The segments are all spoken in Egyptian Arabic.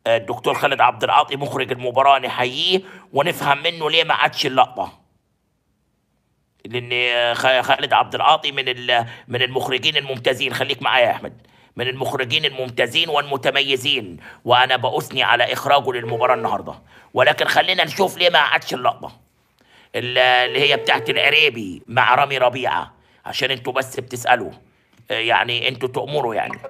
الدكتور خالد عبد العاطي مخرج المباراه نحييه ونفهم منه ليه ما عادش اللقطه لان خ- خالد عبد العاطي من ال- من المخرجين الممتازين خليك معايا يا احمد من المخرجين الممتازين والمتميزين وانا باثني على اخراجه للمباراه النهارده ولكن خلينا نشوف ليه ما عادش اللقطه ال- اللي هي بتاعت العريبي مع رامي ربيعه عشان انتوا بس بتسالوا آه، يعني انتوا تؤمروا يعني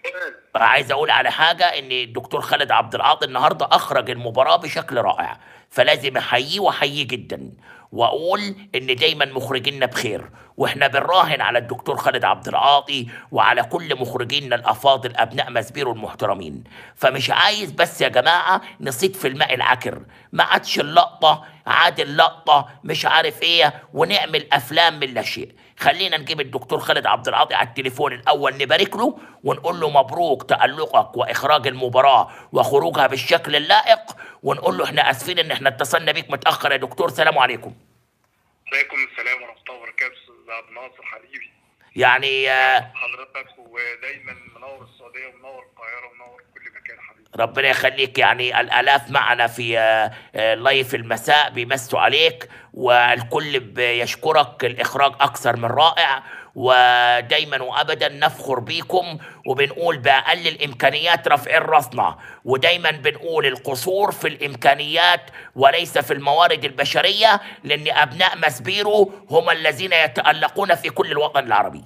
عايز اقول على حاجه ان الدكتور خالد عبد العاطي النهارده اخرج المباراه بشكل رائع فلازم احييه واحييه جدا واقول ان دايما مخرجينا بخير واحنا بنراهن على الدكتور خالد عبد العاطي وعلى كل مخرجينا الافاضل ابناء مسبيرو المحترمين فمش عايز بس يا جماعه نصيد في الماء العكر ما عادش اللقطه عاد اللقطه مش عارف ايه ونعمل افلام من لا شيء خلينا نجيب الدكتور خالد عبد العاطي على التليفون الاول نبارك له ونقول له مبروك تألقك واخراج المباراه وخروجها بالشكل اللائق ونقول له احنا اسفين ان احنا اتصلنا بيك متاخر يا دكتور سلام عليكم عليكم السلام ورحمة الله وبركاته أستاذ عبد الناصر حبيبي يعني آه، حضرتك ودايما منور السعودية ومنور القاهرة ومنور كل مكان حبيبي ربنا يخليك يعني الالاف معنا في آه، آه، لايف المساء بيمسوا عليك والكل بيشكرك الاخراج اكثر من رائع ودايما وابدا نفخر بيكم وبنقول باقل الامكانيات رافعين راسنا ودايما بنقول القصور في الامكانيات وليس في الموارد البشريه لان ابناء مسبيرو هم الذين يتالقون في كل الوطن العربي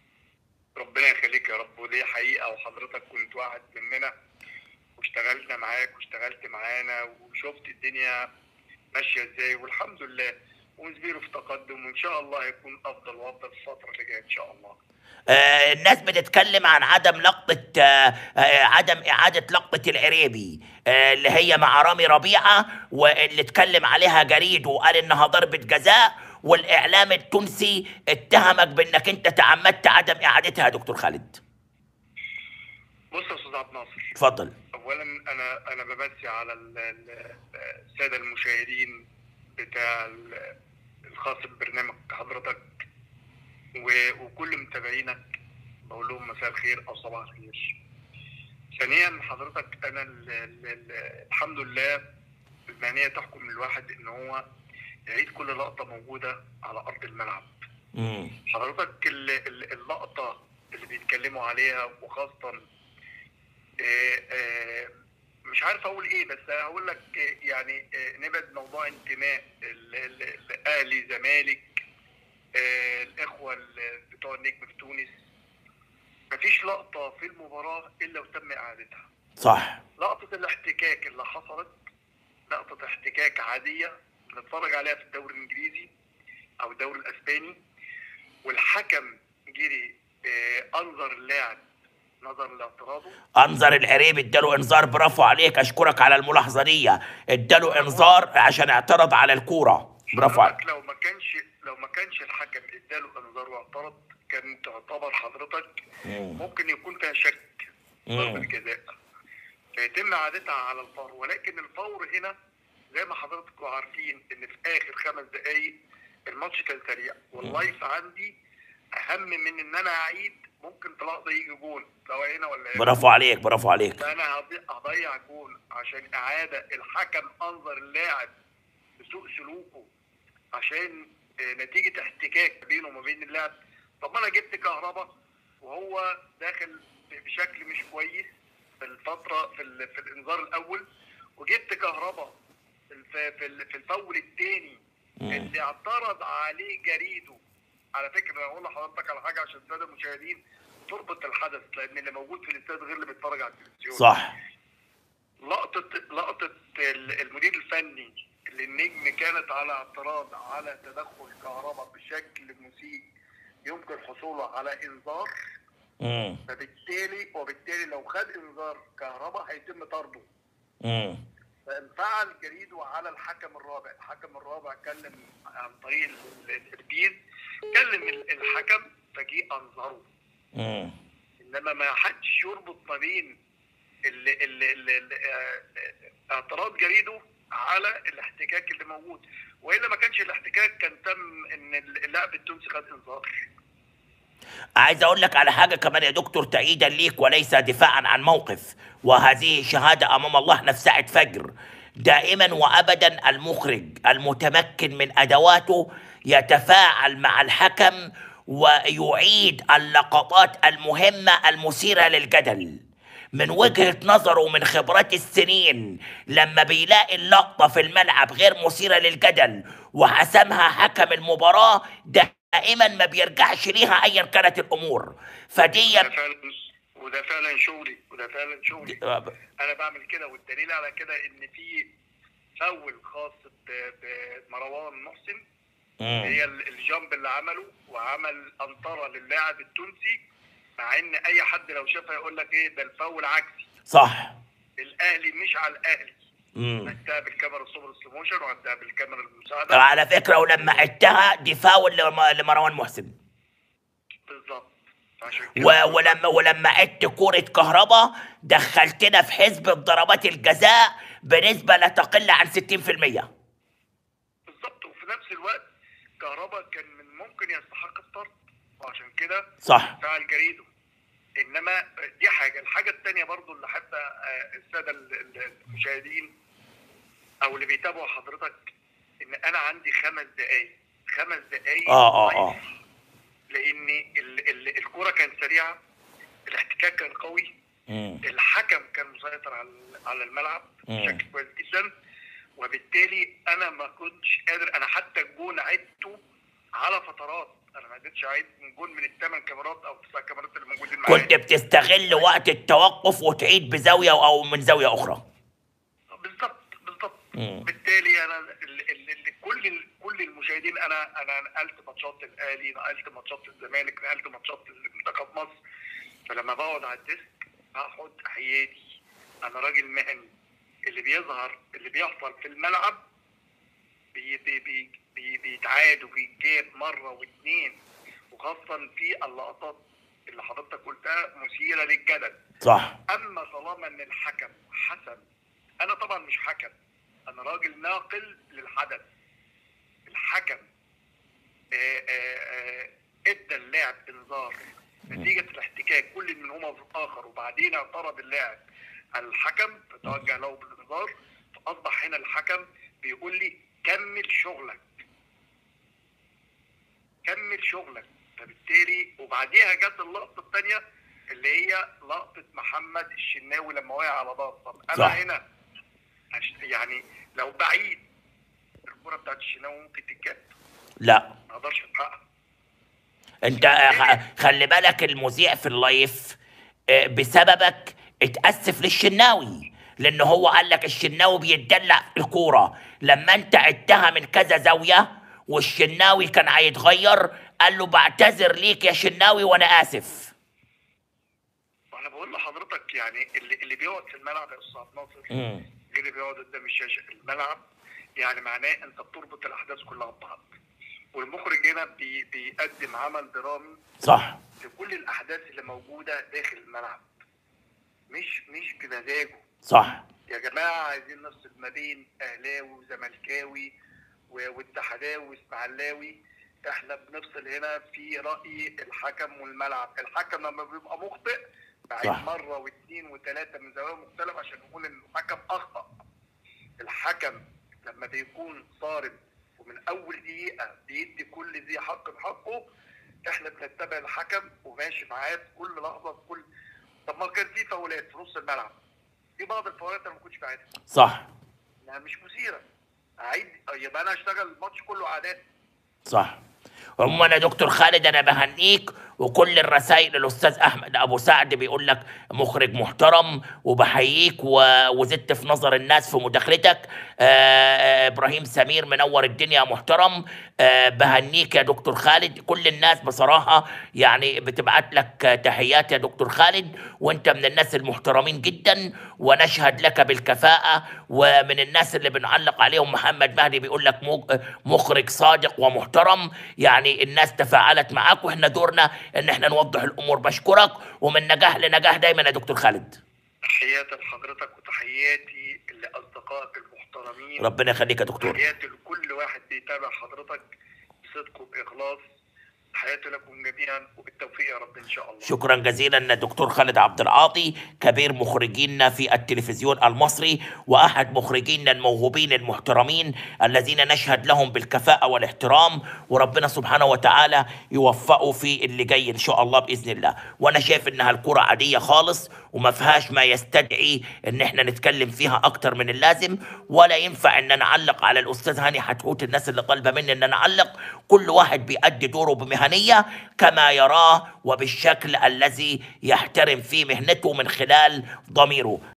ربنا يخليك يا رب ودي حقيقة وحضرتك كنت واحد مننا واشتغلنا معاك واشتغلت معانا وشفت الدنيا ماشية ازاي والحمد لله ومسبيرو في تقدم وان شاء الله هيكون افضل وافضل في الفترة اللي جاية ان شاء الله آه، الناس بتتكلم عن عدم لقطة آه، آه، عدم إعادة لقطة العريبي آه، اللي هي مع رامي ربيعة واللي اتكلم عليها جريد وقال إنها ضربة جزاء والإعلام التونسي اتهمك بإنك أنت تعمدت عدم إعادتها يا دكتور خالد بص يا استاذ عبد الناصر اتفضل اولا انا انا بمسي على ال- ال- الساده المشاهدين بتاع ال- الخاص ببرنامج حضرتك و- وكل متابعينك بقول لهم مساء الخير او صباح الخير ثانيا حضرتك انا ال ال ال الحمد لله المهنيه تحكم الواحد ان هو يعيد كل لقطه موجوده على ارض الملعب مم. حضرتك ال- ال- اللقطة اللي بيتكلموا عليها وخاصة آه، آه، مش عارف اقول ايه بس هقول لك آه، يعني آه، نبعد موضوع انتماء ال- ال- الاهلي زمالك آه، الاخوه ال- بتوع النجم في تونس مفيش لقطه في المباراه الا وتم اعادتها صح لقطه الاحتكاك اللي حصلت لقطه احتكاك عاديه بنتفرج عليها في الدوري الانجليزي او الدوري الاسباني والحكم جري آه، انظر اللاعب نظرا لاعتراضه أنظر العريبي اداله إنذار برافو عليك أشكرك على الملاحظة دي اداله إنذار عشان اعترض على الكورة برافو عليك حضرتك لو ما كانش لو ما كانش الحكم اداله انذار واعترض كان تعتبر حضرتك مم. ممكن يكون فيها شك ضربة مم. جزاء فيتم اعادتها على الفور ولكن الفور هنا زي ما حضراتكم عارفين ان في اخر خمس دقائق الماتش كان سريع واللايف عندي اهم من ان انا اعيد ممكن في لحظه يجي جون سواء هنا ولا هنا برافو عليك برافو عليك فانا هضي- هضيع جون عشان اعاده الحكم انظر اللاعب بسوء سلوكه عشان آه، نتيجه احتكاك بينه وما بين اللاعب طب ما انا جبت كهربا وهو داخل بشكل مش كويس في الفتره في, ال- في الانذار الاول وجبت كهربا في الف- في ال- في الفول الثاني مم. اللي اعترض عليه جريده على فكره انا هقول لحضرتك على حاجه عشان الساده المشاهدين تربط الحدث لان اللي موجود في الاستاد غير اللي بيتفرج على التلفزيون صح لقطه لقطه ال- المدير الفني اللي النجم كانت على اعتراض على تدخل كهرباء بشكل مسيء يمكن حصوله على انذار مم. فبالتالي وبالتالي لو خد انذار كهرباء هيتم طرده مم. فانفعل جريده على الحكم الرابع الحكم الرابع كلم عن طريق ال- التربيز كلم ال- الحكم فجي انظره مم. انما ما حدش يربط ما بين ال ال ال ال آه، اعتراض جريده على الاحتكاك اللي موجود والا ما كانش الاحتكاك كان تم ان اللاعب التونسي خد انذار عايز اقول لك على حاجه كمان يا دكتور تأييدا ليك وليس دفاعا عن موقف وهذه شهاده امام الله احنا في ساعه فجر دائما وابدا المخرج المتمكن من ادواته يتفاعل مع الحكم ويعيد اللقطات المهمه المثيره للجدل من وجهة نظره ومن خبرات السنين لما بيلاقي اللقطة في الملعب غير مثيرة للجدل وحسمها حكم المباراة دائما ما بيرجعش ليها ايا كانت الامور فدي ده فعلا وده فعلا شغلي وده فعلا شغلي انا بعمل كده والدليل على كده ان في فاول خاص ب- بمروان محسن هي ال- الجامب اللي عمله وعمل انطره للاعب التونسي مع ان اي حد لو شافها يقول لك ايه ده الفاول عكسي صح الاهلي مش على الاهلي مم. عدتها بالكاميرا السوبر سلو موشن وعدتها بالكاميرا المساعده على فكرة ولما عدتها دي فاول لم- لمروان محسن بالظبط عشان كده و- ولما ولما عدت كورة كهربا دخلتنا في حسبة ضربات الجزاء بنسبة لا تقل عن 60% بالظبط وفي نفس الوقت كهربا كان من ممكن يستحق الطرد وعشان كده صح فعل جريده انما دي حاجه الحاجه الثانيه برضو اللي حتى آه، الساده ال- ال- المشاهدين او اللي بيتابعوا حضرتك ان انا عندي خمس دقائق خمس دقائق اه اه اه لان ال- ال- الكوره كانت سريعه الاحتكاك كان قوي مم. الحكم كان مسيطر على على الملعب مم. بشكل كويس جدا وبالتالي انا ما كنتش قادر انا حتى الجون عدته على فترات انا ما قدرتش اعيد من جون من الثمان كاميرات او تسع كاميرات اللي موجودين معايا كنت بتستغل وقت التوقف وتعيد بزاوية أو من زاوية أخرى بالظبط بالظبط مم. بالتالي انا ال ال ال كل ال كل المشاهدين انا انا نقلت ماتشات الاهلي نقلت ماتشات الزمالك نقلت ماتشات منتخب مصر فلما بقعد على الديسك هاخد حياتي انا راجل مهني اللي بيظهر اللي بيحصل في الملعب بي بي بي بي بيتعاد وبيتجاب مره واثنين وخاصه في اللقطات اللي حضرتك قلتها مثيره للجدل صح اما طالما ان الحكم حسم انا طبعا مش حكم انا راجل ناقل للحدث الحكم آه، آه، آه، ادى اللاعب انذار نتيجه الاحتكاك كل منهما في الاخر وبعدين اعترض اللاعب على الحكم فتوجه له بالانذار فاصبح هنا الحكم بيقول لي كمل شغلك كمل شغلك فبالتالي وبعديها جت اللقطه الثانيه اللي هي لقطه محمد الشناوي لما وقع على ضغط طب انا صح. هنا أش- يعني لو بعيد الكره بتاعت الشناوي ممكن تتجاب لا ما اقدرش الحقها انت خ- خلي بالك المذيع في اللايف آه، بسببك اتأسف للشناوي لان هو قال لك الشناوي بيتدلع في الكوره لما انت عدتها من كذا زاويه والشناوي كان هيتغير قال له بعتذر ليك يا شناوي وانا اسف وانا بقول لحضرتك يعني اللي, اللي بيقعد في الملعب يا استاذ ناصر مم. غير اللي بيقعد قدام الشاشه الملعب يعني معناه انت بتربط الاحداث كلها ببعض والمخرج هنا بي بيقدم عمل درامي صح لكل الاحداث اللي موجوده داخل الملعب مش مش بمزاجه صح يا جماعه عايزين نفصل ما بين اهلاوي وزملكاوي و- واتحداوي واسماعيلاوي احنا بنفصل هنا في راي الحكم والملعب الحكم لما بيبقى مخطئ بعيد صح. مره واثنين وثلاثه من زوايا مختلفه عشان نقول ان الحكم اخطا الحكم لما بيكون صارم ومن اول دقيقه بيدي كل ذي حق بحقه احنا بنتبع الحكم وماشي معاه في كل لحظه في كل طب ما كان في فاولات في نص الملعب في بعض الفاولات انا ما كنتش بعيدها صح انها مش مثيره اعيد يبقى انا اشتغل الماتش كله عادات صح عموما يا دكتور خالد انا بهنيك وكل الرسائل الاستاذ احمد ابو سعد بيقول لك مخرج محترم وبحييك و... وزدت في نظر الناس في مداخلتك آه آه، ابراهيم سمير منور الدنيا محترم آه بهنيك يا دكتور خالد كل الناس بصراحه يعني بتبعت لك تحيات يا دكتور خالد وانت من الناس المحترمين جدا ونشهد لك بالكفاءه ومن الناس اللي بنعلق عليهم محمد مهدي بيقول لك مج- مخرج صادق ومحترم يعني الناس تفاعلت معاك واحنا دورنا ان احنا نوضح الامور بشكرك ومن نجاح لنجاح دايما يا دكتور خالد تحياتي لحضرتك وتحياتي لاصدقائك المحترمين ربنا يخليك يا دكتور تحياتي لكل واحد بيتابع حضرتك بصدق وباخلاص تحياتي لكم جميعا وبالتوفيق يا رب ان شاء الله شكرا جزيلا دكتور خالد عبد العاطي كبير مخرجينا في التلفزيون المصري واحد مخرجينا الموهوبين المحترمين الذين نشهد لهم بالكفاءة والاحترام وربنا سبحانه وتعالى يوفقه في اللي جاي ان شاء الله باذن الله وانا شايف انها الكرة عادية خالص وما فيهاش ما يستدعي ان احنا نتكلم فيها اكتر من اللازم ولا ينفع ان نعلق على الاستاذ هاني حتحوت الناس اللي طالبه مني ان نعلق كل واحد بيأدي دوره بمهنيه كما يراه وبالشكل الذي يحترم فيه مهنته من خلال ضميره